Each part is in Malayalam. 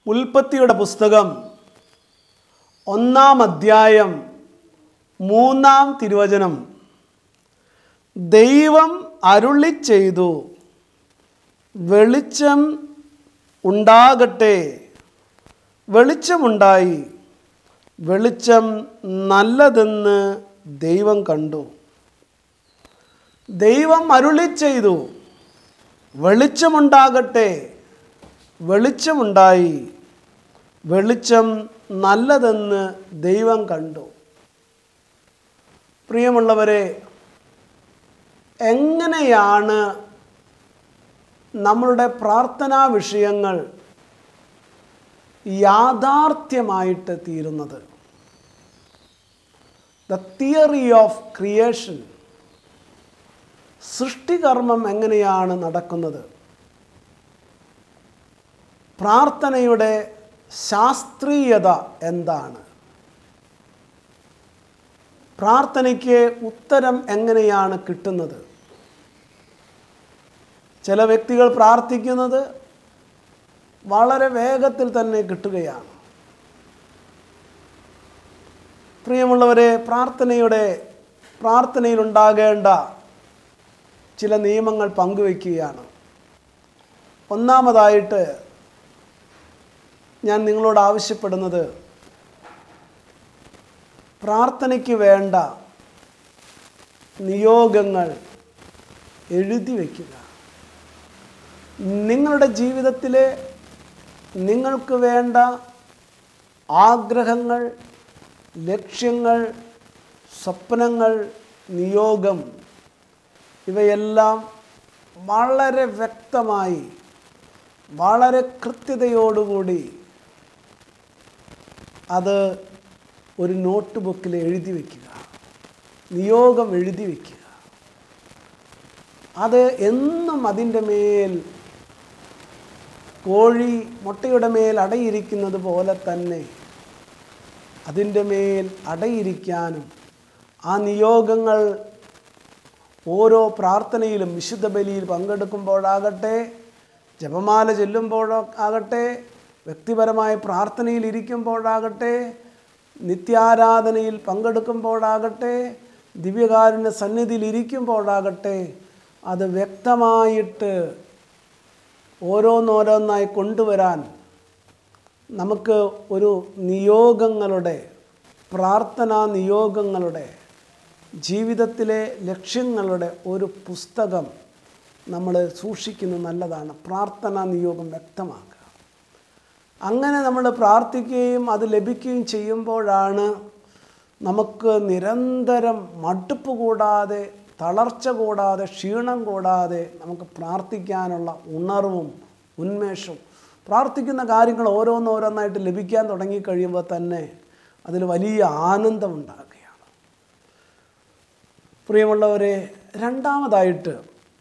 ഉൽപ്പത്തിയുടെ പുസ്തകം ഒന്നാം അധ്യായം മൂന്നാം തിരുവചനം ദൈവം അരുളി ചെയ്തു വെളിച്ചം ഉണ്ടാകട്ടെ വെളിച്ചമുണ്ടായി വെളിച്ചം നല്ലതെന്ന് ദൈവം കണ്ടു ദൈവം അരുളി ചെയ്തു വെളിച്ചമുണ്ടാകട്ടെ വെളിച്ചമുണ്ടായി വെളിച്ചം നല്ലതെന്ന് ദൈവം കണ്ടു പ്രിയമുള്ളവരെ എങ്ങനെയാണ് നമ്മളുടെ പ്രാർത്ഥനാ വിഷയങ്ങൾ യാഥാർത്ഥ്യമായിട്ട് തീരുന്നത് ദ തിയറി ഓഫ് ക്രിയേഷൻ സൃഷ്ടികർമ്മം എങ്ങനെയാണ് നടക്കുന്നത് പ്രാർത്ഥനയുടെ ശാസ്ത്രീയത എന്താണ് പ്രാർത്ഥനയ്ക്ക് ഉത്തരം എങ്ങനെയാണ് കിട്ടുന്നത് ചില വ്യക്തികൾ പ്രാർത്ഥിക്കുന്നത് വളരെ വേഗത്തിൽ തന്നെ കിട്ടുകയാണ് പ്രിയമുള്ളവരെ പ്രാർത്ഥനയുടെ പ്രാർത്ഥനയിലുണ്ടാകേണ്ട ചില നിയമങ്ങൾ പങ്കുവയ്ക്കുകയാണ് ഒന്നാമതായിട്ട് ഞാൻ നിങ്ങളോട് ആവശ്യപ്പെടുന്നത് പ്രാർത്ഥനയ്ക്ക് വേണ്ട നിയോഗങ്ങൾ എഴുതി വയ്ക്കുക നിങ്ങളുടെ ജീവിതത്തിലെ നിങ്ങൾക്ക് വേണ്ട ആഗ്രഹങ്ങൾ ലക്ഷ്യങ്ങൾ സ്വപ്നങ്ങൾ നിയോഗം ഇവയെല്ലാം വളരെ വ്യക്തമായി വളരെ കൃത്യതയോടുകൂടി അത് ഒരു നോട്ട് ബുക്കിൽ എഴുതി വയ്ക്കുക നിയോഗം എഴുതി വയ്ക്കുക അത് എന്നും അതിൻ്റെ മേൽ കോഴി മുട്ടയുടെ മേൽ അടയിരിക്കുന്നത് പോലെ തന്നെ അതിൻ്റെ മേൽ അടയിരിക്കാനും ആ നിയോഗങ്ങൾ ഓരോ പ്രാർത്ഥനയിലും വിശുദ്ധ ബലിയിൽ പങ്കെടുക്കുമ്പോഴാകട്ടെ ജപമാല ചെല്ലുമ്പോഴോ ആകട്ടെ വ്യക്തിപരമായ പ്രാർത്ഥനയിൽ ഇരിക്കുമ്പോഴാകട്ടെ നിത്യാരാധനയിൽ പങ്കെടുക്കുമ്പോഴാകട്ടെ ദിവ്യകാരുണ്യ സന്നിധിയിൽ ഇരിക്കുമ്പോഴാകട്ടെ അത് വ്യക്തമായിട്ട് ഓരോന്നോരോന്നായി കൊണ്ടുവരാൻ നമുക്ക് ഒരു നിയോഗങ്ങളുടെ പ്രാർത്ഥനാ നിയോഗങ്ങളുടെ ജീവിതത്തിലെ ലക്ഷ്യങ്ങളുടെ ഒരു പുസ്തകം നമ്മൾ സൂക്ഷിക്കുന്നത് നല്ലതാണ് പ്രാർത്ഥനാ നിയോഗം വ്യക്തമാക്കുക അങ്ങനെ നമ്മൾ പ്രാർത്ഥിക്കുകയും അത് ലഭിക്കുകയും ചെയ്യുമ്പോഴാണ് നമുക്ക് നിരന്തരം മടുപ്പ് കൂടാതെ തളർച്ച കൂടാതെ ക്ഷീണം കൂടാതെ നമുക്ക് പ്രാർത്ഥിക്കാനുള്ള ഉണർവും ഉന്മേഷവും പ്രാർത്ഥിക്കുന്ന കാര്യങ്ങൾ ഓരോന്നോരോന്നായിട്ട് ലഭിക്കാൻ തുടങ്ങിക്കഴിയുമ്പോൾ തന്നെ അതിൽ വലിയ ആനന്ദമുണ്ടാകുകയാണ് പ്രിയമുള്ളവരെ രണ്ടാമതായിട്ട്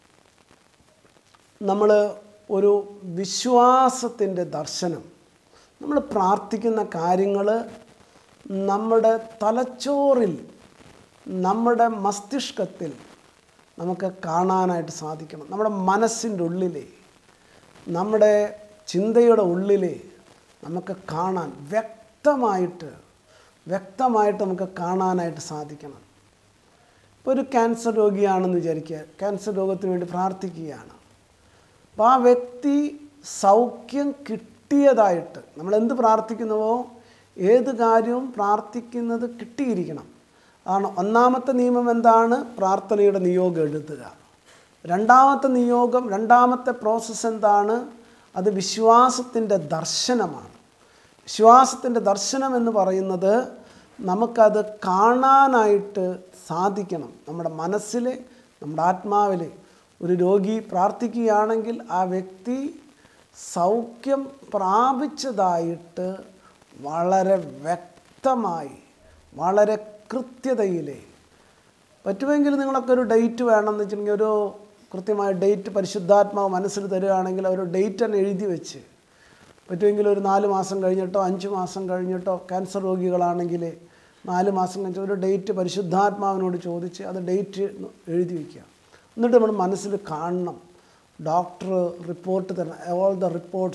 നമ്മൾ ഒരു വിശ്വാസത്തിൻ്റെ ദർശനം നമ്മൾ പ്രാർത്ഥിക്കുന്ന കാര്യങ്ങൾ നമ്മുടെ തലച്ചോറിൽ നമ്മുടെ മസ്തിഷ്കത്തിൽ നമുക്ക് കാണാനായിട്ട് സാധിക്കണം നമ്മുടെ മനസ്സിൻ്റെ ഉള്ളിലെ നമ്മുടെ ചിന്തയുടെ ഉള്ളിലെ നമുക്ക് കാണാൻ വ്യക്തമായിട്ട് വ്യക്തമായിട്ട് നമുക്ക് കാണാനായിട്ട് സാധിക്കണം ഇപ്പോൾ ഒരു ക്യാൻസർ രോഗിയാണെന്ന് വിചാരിക്കുക ക്യാൻസർ രോഗത്തിന് വേണ്ടി പ്രാർത്ഥിക്കുകയാണ് അപ്പോൾ ആ വ്യക്തി സൗഖ്യം കിട്ടിയതായിട്ട് നമ്മൾ എന്ത് പ്രാർത്ഥിക്കുന്നുവോ ഏത് കാര്യവും പ്രാർത്ഥിക്കുന്നത് കിട്ടിയിരിക്കണം ആണ് ഒന്നാമത്തെ നിയമം എന്താണ് പ്രാർത്ഥനയുടെ നിയോഗം എഴുതുക രണ്ടാമത്തെ നിയോഗം രണ്ടാമത്തെ പ്രോസസ്സ് എന്താണ് അത് വിശ്വാസത്തിൻ്റെ ദർശനമാണ് വിശ്വാസത്തിൻ്റെ ദർശനം എന്ന് പറയുന്നത് നമുക്കത് കാണാനായിട്ട് സാധിക്കണം നമ്മുടെ മനസ്സിൽ നമ്മുടെ ആത്മാവിൽ ഒരു രോഗി പ്രാർത്ഥിക്കുകയാണെങ്കിൽ ആ വ്യക്തി സൗഖ്യം പ്രാപിച്ചതായിട്ട് വളരെ വ്യക്തമായി വളരെ കൃത്യതയിലെ പറ്റുമെങ്കിൽ നിങ്ങളൊക്കെ ഒരു ഡേറ്റ് വേണമെന്ന് വെച്ചിട്ടുണ്ടെങ്കിൽ ഒരു കൃത്യമായ ഡേറ്റ് പരിശുദ്ധാത്മാവ് മനസ്സിൽ തരികയാണെങ്കിൽ ഒരു ഡേറ്റ് തന്നെ എഴുതി വെച്ച് പറ്റുമെങ്കിൽ ഒരു നാല് മാസം കഴിഞ്ഞിട്ടോ അഞ്ച് മാസം കഴിഞ്ഞിട്ടോ ക്യാൻസർ രോഗികളാണെങ്കിൽ നാല് മാസം കഴിഞ്ഞിട്ട് ഒരു ഡേറ്റ് പരിശുദ്ധാത്മാവിനോട് ചോദിച്ച് അത് ഡേറ്റ് എഴുതി വയ്ക്കുക എന്നിട്ട് നമ്മൾ മനസ്സിൽ കാണണം ഡോക്ടർ റിപ്പോർട്ട് തരണം ഓൾ ദ റിപ്പോർട്ട്സ്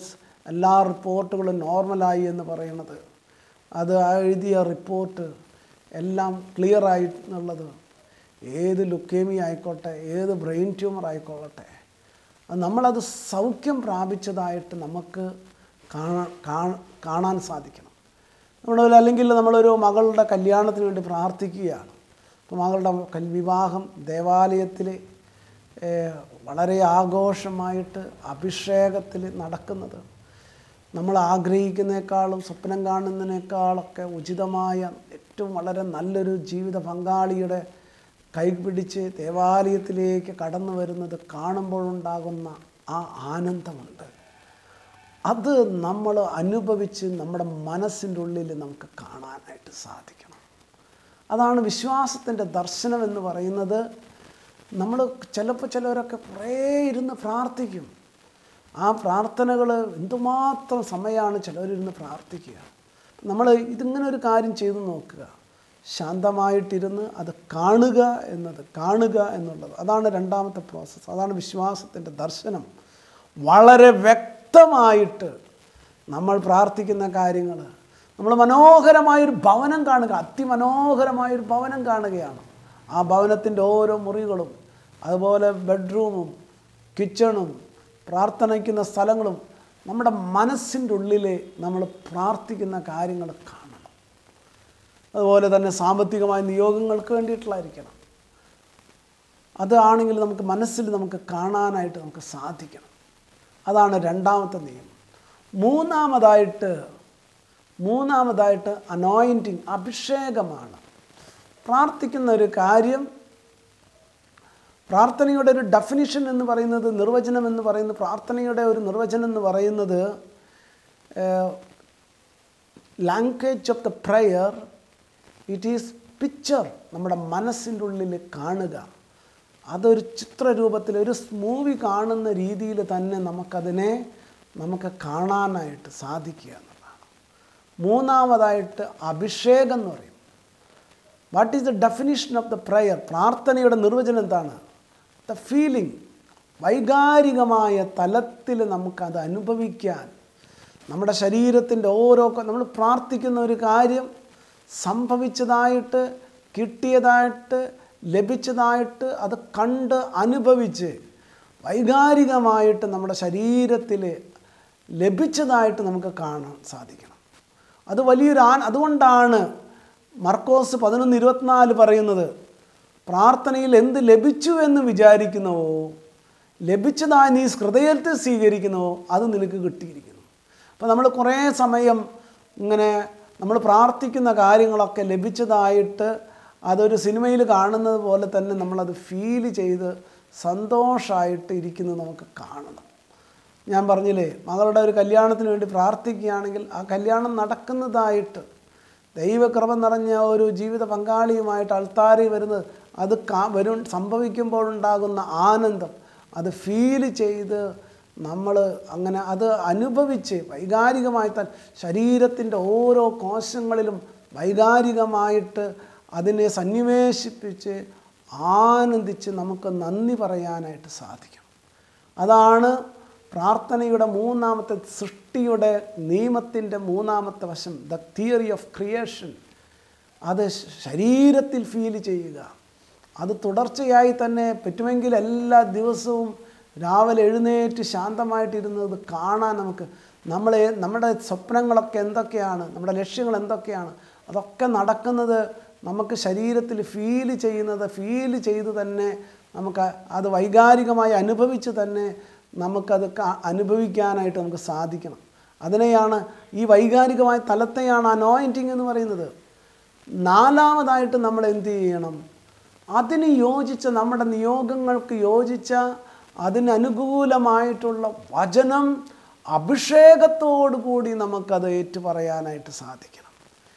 എല്ലാ റിപ്പോർട്ടുകളും നോർമലായി എന്ന് പറയുന്നത് അത് ആ എഴുതിയ റിപ്പോർട്ട് എല്ലാം ക്ലിയറായി എന്നുള്ളത് ഏത് ലുക്കേമി ആയിക്കോട്ടെ ഏത് ബ്രെയിൻ ട്യൂമർ ആയിക്കോട്ടെ അത് നമ്മളത് സൗഖ്യം പ്രാപിച്ചതായിട്ട് നമുക്ക് കാണാൻ കാണ- കാണാൻ സാധിക്കണം നമ്മൾ അല്ലെങ്കിൽ നമ്മളൊരു മകളുടെ കല്യാണത്തിന് വേണ്ടി പ്രാർത്ഥിക്കുകയാണ് അപ്പോൾ മകളുടെ കൽ വിവാഹം ദേവാലയത്തിൽ ഏഹ്, വളരെ ആഘോഷമായിട്ട് അഭിഷേകത്തിൽ നടക്കുന്നത് നമ്മൾ ആഗ്രഹിക്കുന്നേക്കാളും സ്വപ്നം കാണുന്നതിനേക്കാളൊക്കെ ഉചിതമായ ഏറ്റവും വളരെ നല്ലൊരു ജീവിത പങ്കാളിയുടെ കൈപിടിച്ച് ദേവാലയത്തിലേക്ക് കടന്നു വരുന്നത് കാണുമ്പോഴുണ്ടാകുന്ന ആ ആനന്ദമുണ്ട് അത് നമ്മൾ അനുഭവിച്ച് നമ്മുടെ മനസ്സിൻ്റെ ഉള്ളിൽ നമുക്ക് കാണാനായിട്ട് സാധിക്കണം അതാണ് വിശ്വാസത്തിൻ്റെ ദർശനം എന്ന് പറയുന്നത് നമ്മൾ ചിലപ്പോൾ ചിലവരൊക്കെ കുറേ ഇരുന്ന് പ്രാർത്ഥിക്കും ആ പ്രാർത്ഥനകൾ എന്തുമാത്രം സമയമാണ് ചിലവരിരുന്ന് പ്രാർത്ഥിക്കുക നമ്മൾ ഇതിങ്ങനെ ഒരു കാര്യം ചെയ്തു നോക്കുക ശാന്തമായിട്ടിരുന്ന് അത് കാണുക എന്നത് കാണുക എന്നുള്ളത് അതാണ് രണ്ടാമത്തെ പ്രോസസ്സ് അതാണ് വിശ്വാസത്തിൻ്റെ ദർശനം വളരെ വ്യക്തമായിട്ട് നമ്മൾ പ്രാർത്ഥിക്കുന്ന കാര്യങ്ങൾ നമ്മൾ മനോഹരമായൊരു ഭവനം കാണുക അതിമനോഹരമായൊരു ഭവനം കാണുകയാണ് ആ ഭവനത്തിൻ്റെ ഓരോ മുറികളും അതുപോലെ ബെഡ്റൂമും കിച്ചണും പ്രാർത്ഥനയ്ക്കുന്ന സ്ഥലങ്ങളും നമ്മുടെ മനസ്സിൻ്റെ ഉള്ളിൽ നമ്മൾ പ്രാർത്ഥിക്കുന്ന കാര്യങ്ങൾ കാണണം അതുപോലെ തന്നെ സാമ്പത്തികമായ നിയോഗങ്ങൾക്ക് വേണ്ടിയിട്ടുള്ളായിരിക്കണം അതാണെങ്കിൽ നമുക്ക് മനസ്സിൽ നമുക്ക് കാണാനായിട്ട് നമുക്ക് സാധിക്കണം അതാണ് രണ്ടാമത്തെ നിയമം മൂന്നാമതായിട്ട് മൂന്നാമതായിട്ട് അനോയിൻറ്റിങ് അഭിഷേകമാണ് പ്രാർത്ഥിക്കുന്ന ഒരു കാര്യം പ്രാർത്ഥനയുടെ ഒരു ഡെഫിനിഷൻ എന്ന് പറയുന്നത് നിർവചനം എന്ന് പറയുന്നത് പ്രാർത്ഥനയുടെ ഒരു നിർവചനം എന്ന് പറയുന്നത് language of the prayer it is picture നമ്മുടെ മനസ്സിൻ്റെ ഉള്ളിൽ കാണുക അതൊരു ചിത്രരൂപത്തിൽ ഒരു മൂവി കാണുന്ന രീതിയിൽ തന്നെ നമുക്കതിനെ നമുക്ക് കാണാനായിട്ട് സാധിക്കുക എന്നുള്ളതാണ് മൂന്നാമതായിട്ട് അഭിഷേകം എന്ന് പറയും what is the definition of the prayer പ്രാർത്ഥനയുടെ നിർവചനം എന്താണ് ദ ഫീലിംഗ് വൈകാരികമായ തലത്തിൽ നമുക്കത് അനുഭവിക്കാൻ നമ്മുടെ ശരീരത്തിൻ്റെ ഓരോ നമ്മൾ പ്രാർത്ഥിക്കുന്ന ഒരു കാര്യം സംഭവിച്ചതായിട്ട് കിട്ടിയതായിട്ട് ലഭിച്ചതായിട്ട് അത് കണ്ട് അനുഭവിച്ച് വൈകാരികമായിട്ട് നമ്മുടെ ശരീരത്തിൽ ലഭിച്ചതായിട്ട് നമുക്ക് കാണാൻ സാധിക്കണം അത് വലിയൊരു ആ അതുകൊണ്ടാണ് മർക്കോസ് പതിനൊന്ന് ഇരുപത്തിനാല് പറയുന്നത് പ്രാർത്ഥനയിൽ എന്ത് ലഭിച്ചു എന്ന് വിചാരിക്കുന്നുവോ ലഭിച്ചതായി നീ ഹൃദയത്തിൽ സ്വീകരിക്കുന്നുവോ അത് നിനക്ക് കിട്ടിയിരിക്കുന്നു അപ്പോൾ നമ്മൾ കുറേ സമയം ഇങ്ങനെ നമ്മൾ പ്രാർത്ഥിക്കുന്ന കാര്യങ്ങളൊക്കെ ലഭിച്ചതായിട്ട് അതൊരു സിനിമയിൽ കാണുന്നത് പോലെ തന്നെ നമ്മളത് ഫീൽ ചെയ്ത് സന്തോഷമായിട്ട് ഇരിക്കുന്നത് നമുക്ക് കാണണം ഞാൻ പറഞ്ഞില്ലേ മകളുടെ ഒരു കല്യാണത്തിന് വേണ്ടി പ്രാർത്ഥിക്കുകയാണെങ്കിൽ ആ കല്യാണം നടക്കുന്നതായിട്ട് ദൈവകൃപ നിറഞ്ഞ ഒരു ജീവിത പങ്കാളിയുമായിട്ട് അൾത്താരി വരുന്നത് അത് കാ വരും സംഭവിക്കുമ്പോഴുണ്ടാകുന്ന ആനന്ദം അത് ഫീൽ ചെയ്ത് നമ്മൾ അങ്ങനെ അത് അനുഭവിച്ച് വൈകാരികമായി തന്നെ ശരീരത്തിൻ്റെ ഓരോ കോശങ്ങളിലും വൈകാരികമായിട്ട് അതിനെ സന്നിവേശിപ്പിച്ച് ആനന്ദിച്ച് നമുക്ക് നന്ദി പറയാനായിട്ട് സാധിക്കും അതാണ് പ്രാർത്ഥനയുടെ മൂന്നാമത്തെ സൃഷ്ടിയുടെ നിയമത്തിൻ്റെ മൂന്നാമത്തെ വശം ദ തിയറി ഓഫ് ക്രിയേഷൻ അത് ശരീരത്തിൽ ഫീൽ ചെയ്യുക അത് തുടർച്ചയായി തന്നെ പറ്റുമെങ്കിൽ എല്ലാ ദിവസവും രാവിലെ എഴുന്നേറ്റ് ശാന്തമായിട്ടിരുന്നത് കാണാൻ നമുക്ക് നമ്മളെ നമ്മുടെ സ്വപ്നങ്ങളൊക്കെ എന്തൊക്കെയാണ് നമ്മുടെ ലക്ഷ്യങ്ങൾ എന്തൊക്കെയാണ് അതൊക്കെ നടക്കുന്നത് നമുക്ക് ശരീരത്തിൽ ഫീൽ ചെയ്യുന്നത് ഫീൽ ചെയ്ത് തന്നെ നമുക്ക് അത് വൈകാരികമായി അനുഭവിച്ച് തന്നെ നമുക്കത് ക- അനുഭവിക്കാനായിട്ട് നമുക്ക് സാധിക്കണം അതിനെയാണ് ഈ വൈകാരികമായ തലത്തെയാണ് അനോയിൻറ്റിങ് എന്ന് പറയുന്നത് നാലാമതായിട്ട് നമ്മൾ എന്ത് ചെയ്യണം അതിന് യോജിച്ച നമ്മുടെ നിയോഗങ്ങൾക്ക് യോജിച്ച അതിന് അനുകൂലമായിട്ടുള്ള വചനം അഭിഷേകത്തോടു കൂടി നമുക്കത് ഏറ്റുപറയാനായിട്ട് സാധിക്കണം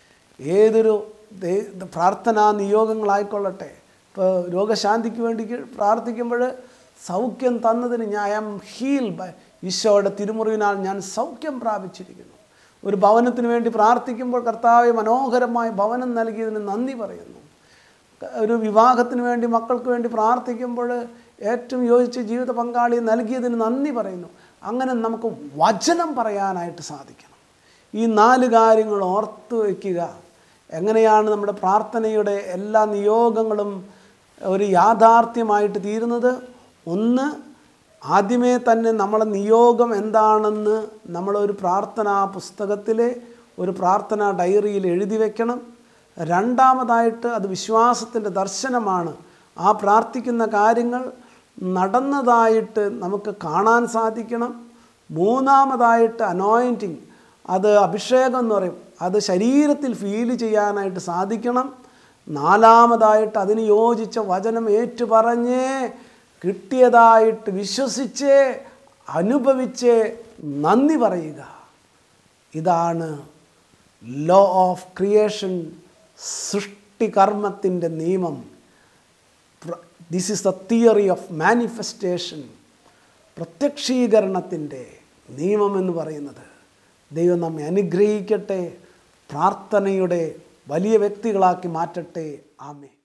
ഏതൊരു ദേ- പ്രാർത്ഥനാ നിയോഗങ്ങളായിക്കൊള്ളട്ടെ ഇപ്പോൾ രോഗശാന്തിക്ക് വേണ്ടി പ്രാർത്ഥിക്കുമ്പോൾ സൗഖ്യം തന്നതിന് ഞാൻ ഐ ആം ഹീൽ ബൈ ഈശോയുടെ തിരുമുറിവിനാൽ ഞാൻ സൗഖ്യം പ്രാപിച്ചിരിക്കുന്നു ഒരു ഭവനത്തിന് വേണ്ടി പ്രാർത്ഥിക്കുമ്പോൾ കർത്താവ് മനോഹരമായ ഭവനം നൽകിയതിന് നന്ദി പറയുന്നു ഒരു വിവാഹത്തിന് വേണ്ടി മക്കൾക്ക് വേണ്ടി പ്രാർത്ഥിക്കുമ്പോൾ ഏറ്റവും യോജിച്ച ജീവിത പങ്കാളിയെ നൽകിയതിന് നന്ദി പറയുന്നു അങ്ങനെ നമുക്ക് വചനം പറയാനായിട്ട് സാധിക്കണം ഈ നാല് കാര്യങ്ങൾ ഓർത്ത് വയ്ക്കുക എങ്ങനെയാണ് നമ്മുടെ പ്രാർത്ഥനയുടെ എല്ലാ നിയോഗങ്ങളും ഒരു യാഥാർത്ഥ്യമായിട്ട് തീരുന്നത് ഒന്ന് ആദ്യമേ തന്നെ നമ്മളെ നിയോഗം എന്താണെന്ന് നമ്മളൊരു പ്രാർത്ഥനാ പുസ്തകത്തിലെ ഒരു പ്രാർത്ഥനാ ഡയറിയിൽ എഴുതി വെക്കണം രണ്ടാമതായിട്ട് അത് വിശ്വാസത്തിൻ്റെ ദർശനമാണ് ആ പ്രാർത്ഥിക്കുന്ന കാര്യങ്ങൾ നടന്നതായിട്ട് നമുക്ക് കാണാൻ സാധിക്കണം മൂന്നാമതായിട്ട് അനോയിൻറ്റിങ് അത് അഭിഷേകം എന്ന് പറയും അത് ശരീരത്തിൽ ഫീൽ ചെയ്യാനായിട്ട് സാധിക്കണം നാലാമതായിട്ട് അതിന് യോജിച്ച വചനം ഏറ്റുപറഞ്ഞ് കിട്ടിയതായിട്ട് വിശ്വസിച്ച് അനുഭവിച്ച് നന്ദി പറയുക ഇതാണ് ലോ ഓഫ് ക്രിയേഷൻ സൃഷ്ടികർമ്മത്തിൻ്റെ നിയമം this is the theory of manifestation പ്രത്യക്ഷീകരണത്തിൻ്റെ നിയമം എന്ന് പറയുന്നത് ദൈവം നമ്മെ അനുഗ്രഹിക്കട്ടെ പ്രാർത്ഥനയുടെ വലിയ വ്യക്തികളാക്കി മാറ്റട്ടെ ആമേ